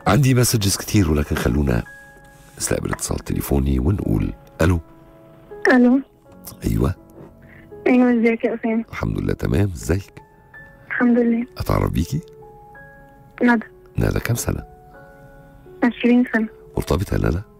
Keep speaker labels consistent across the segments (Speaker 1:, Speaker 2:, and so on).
Speaker 1: عندي مسجز كتير ولكن خلونا نستقبل اتصال تليفوني ونقول الو
Speaker 2: الو
Speaker 1: ايوه
Speaker 2: ايوه ازيك يا اسامه
Speaker 1: الحمد لله تمام ازيك
Speaker 2: الحمد لله
Speaker 1: اتعرف بيكي
Speaker 2: ندى
Speaker 1: ندى كام سنه
Speaker 2: 20 سنه
Speaker 1: مرتبطه يا ندى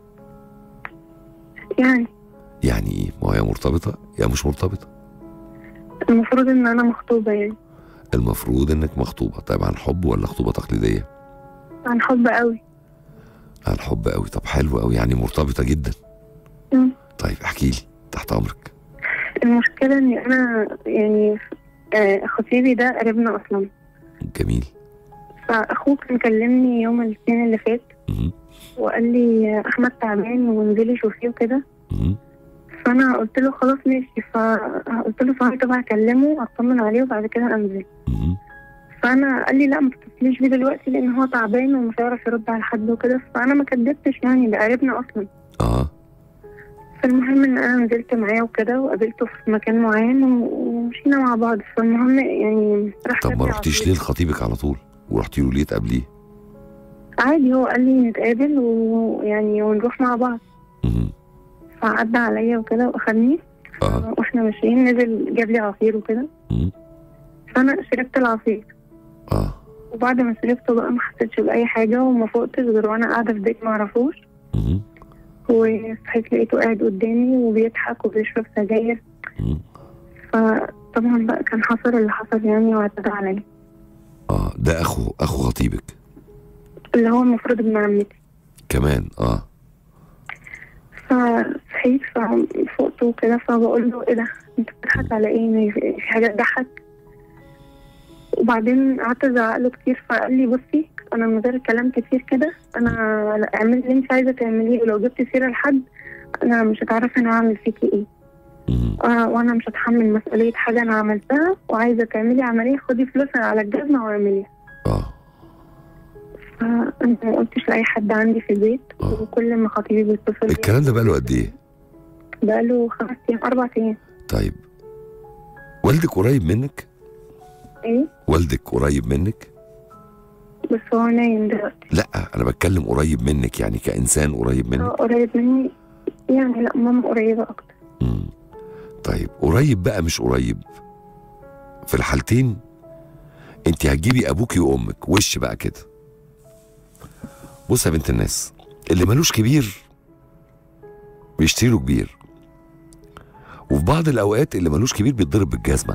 Speaker 2: يعني
Speaker 1: يعني ايه ما هي مرتبطه يا مش مرتبطه
Speaker 2: المفروض ان انا مخطوبه يعني
Speaker 1: المفروض انك مخطوبه طيب عن حب ولا خطوبه تقليديه
Speaker 2: عن حب قوي
Speaker 1: عن حب قوي طب حلو قوي يعني مرتبطه جدا
Speaker 2: مم.
Speaker 1: طيب احكي لي تحت امرك
Speaker 2: المشكله اني انا يعني آه، خطيبي ده قريبنا اصلا
Speaker 1: جميل
Speaker 2: فاخوه كان كلمني يوم الاثنين اللي فات
Speaker 1: مهم.
Speaker 2: وقال لي آه، احمد تعبان وانزلي شوفيه وكده
Speaker 1: مهم.
Speaker 2: فانا قلت له خلاص ماشي فقلت له صحيح طب هكلمه اطمن عليه وبعد كده انزل
Speaker 1: مهم.
Speaker 2: فانا قال لي لا ما تتصليش بيه دلوقتي لان هو تعبان ومش هيعرف يرد على حد وكده فانا ما كدبتش يعني ده قريبنا اصلا
Speaker 1: اه
Speaker 2: فالمهم ان انا نزلت معاه وكده وقابلته في مكان معين و- ومشينا مع بعض فالمهم يعني راح
Speaker 1: طب
Speaker 2: جاب
Speaker 1: ما
Speaker 2: لي
Speaker 1: رحتيش
Speaker 2: عصير.
Speaker 1: ليه لخطيبك على طول ورحتي له ليه تقابليه
Speaker 2: عادي هو قال لي نتقابل ويعني ونروح مع بعض
Speaker 1: مهم.
Speaker 2: فعدى عليا وكده واخدني
Speaker 1: اه
Speaker 2: واحنا ماشيين نزل جاب لي عصير وكده
Speaker 1: مهم.
Speaker 2: فانا شربت العصير
Speaker 1: اه
Speaker 2: وبعد ما شربته بقى ما حسيتش باي حاجه وما فقتش غير وانا قاعده في بيت ما اعرفوش
Speaker 1: مهم.
Speaker 2: وصحيت لقيته قاعد قدامي وبيضحك وبيشرب سجاير
Speaker 1: مهم.
Speaker 2: فطبعا بقى كان حصل اللي حصل يعني واعتدى عليا
Speaker 1: اه ده اخو اخو خطيبك
Speaker 2: اللي هو المفروض ابن عمتي
Speaker 1: كمان اه
Speaker 2: فصحيت ففقت وكده فبقول له ايه ده انت بتضحك على ايه ما في في حاجه تضحك وبعدين قعدت ازعق له كتير فقال لي بصي انا من غير كلام كتير كده انا لا، اعملي اللي انت عايزه تعمليه ولو جبتي سيره لحد انا مش هتعرفي انا هعمل فيكي ايه
Speaker 1: مهم.
Speaker 2: آه وانا مش هتحمل مسؤوليه حاجه انا عملتها وعايزه تعملي عمليه خدي فلوسها على الجزمه واعمليها
Speaker 1: اه
Speaker 2: فانت ما قلتش لاي حد عندي في البيت
Speaker 1: آه.
Speaker 2: وكل ما خطيبي بيتصل بيا
Speaker 1: الكلام ده بقاله قد ايه
Speaker 2: بقاله خمس ايام اربع ايام
Speaker 1: طيب والدك قريب منك
Speaker 2: ايه
Speaker 1: والدك قريب منك
Speaker 2: بس هو نايم دلوقتي
Speaker 1: لا انا بتكلم قريب منك يعني كانسان قريب
Speaker 2: هو
Speaker 1: منك
Speaker 2: قريب مني يعني لا ماما قريبة أكتر
Speaker 1: مم. طيب قريب بقى مش قريب في الحالتين انت هتجيبي ابوكي وامك وش بقى كده بص يا بنت الناس اللي ملوش كبير بيشتري له كبير وفي بعض الاوقات اللي ملوش كبير بيتضرب بالجزمه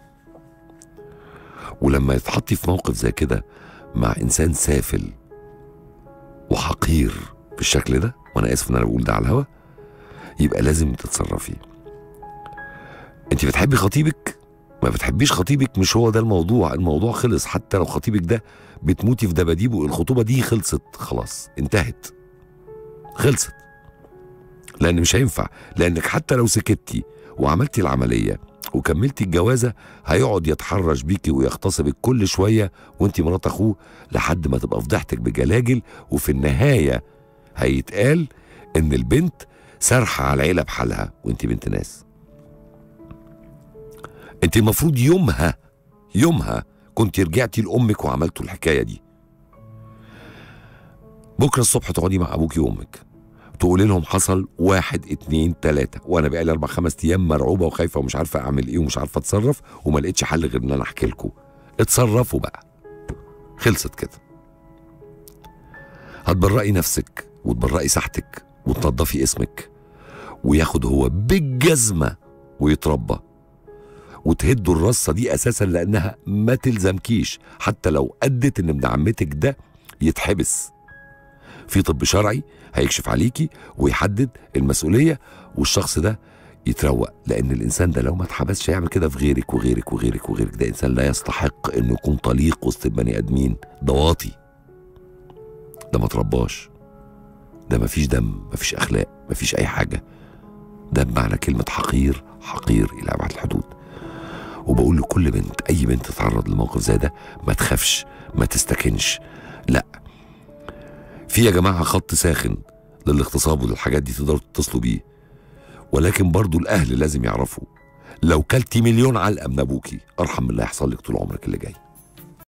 Speaker 1: ولما يتحطي في موقف زي كده مع انسان سافل وحقير بالشكل ده وانا اسف ان انا بقول ده على الهوا يبقى لازم تتصرفي انت بتحبي خطيبك ما بتحبيش خطيبك مش هو ده الموضوع الموضوع خلص حتى لو خطيبك ده بتموتي في دباديبه الخطوبه دي خلصت خلاص انتهت خلصت لان مش هينفع لانك حتى لو سكتي وعملتي العمليه وكملتي الجوازه هيقعد يتحرش بيكي ويغتصبك كل شويه وانت مرات اخوه لحد ما تبقى فضحتك بجلاجل وفي النهايه هيتقال ان البنت سارحه على العيله بحالها وانت بنت ناس انت المفروض يومها يومها كنت رجعتي لامك وعملتوا الحكايه دي بكره الصبح تقعدي مع ابوكي وامك تقولي لهم حصل واحد اتنين تلاته وانا بقالي اربع خمس ايام مرعوبه وخايفه ومش عارفه اعمل ايه ومش عارفه اتصرف وما لقيتش حل غير ان انا احكي لكم اتصرفوا بقى خلصت كده هتبرئي نفسك وتبرئي ساحتك وتنضفي اسمك وياخد هو بالجزمه ويتربى وتهدوا الرصه دي اساسا لانها ما تلزمكيش حتى لو ادت ان ابن عمتك ده يتحبس في طب شرعي هيكشف عليكي ويحدد المسؤوليه والشخص ده يتروق لان الانسان ده لو ما اتحبسش هيعمل كده في غيرك وغيرك وغيرك وغيرك ده انسان لا يستحق انه يكون طليق وسط البني ادمين ده واطي ده ما ترباش ده مفيش دم مفيش اخلاق مفيش اي حاجه ده بمعنى كلمه حقير حقير الى ابعد الحدود وبقول لكل بنت اي بنت تتعرض لموقف زي ده ما تخافش ما تستكنش لا في يا جماعه خط ساخن للاغتصاب وللحاجات دي تقدروا تتصلوا بيه ولكن برضو الاهل لازم يعرفوا لو كلتي مليون علقه من ابوكي ارحم من اللي هيحصل لك طول عمرك اللي جاي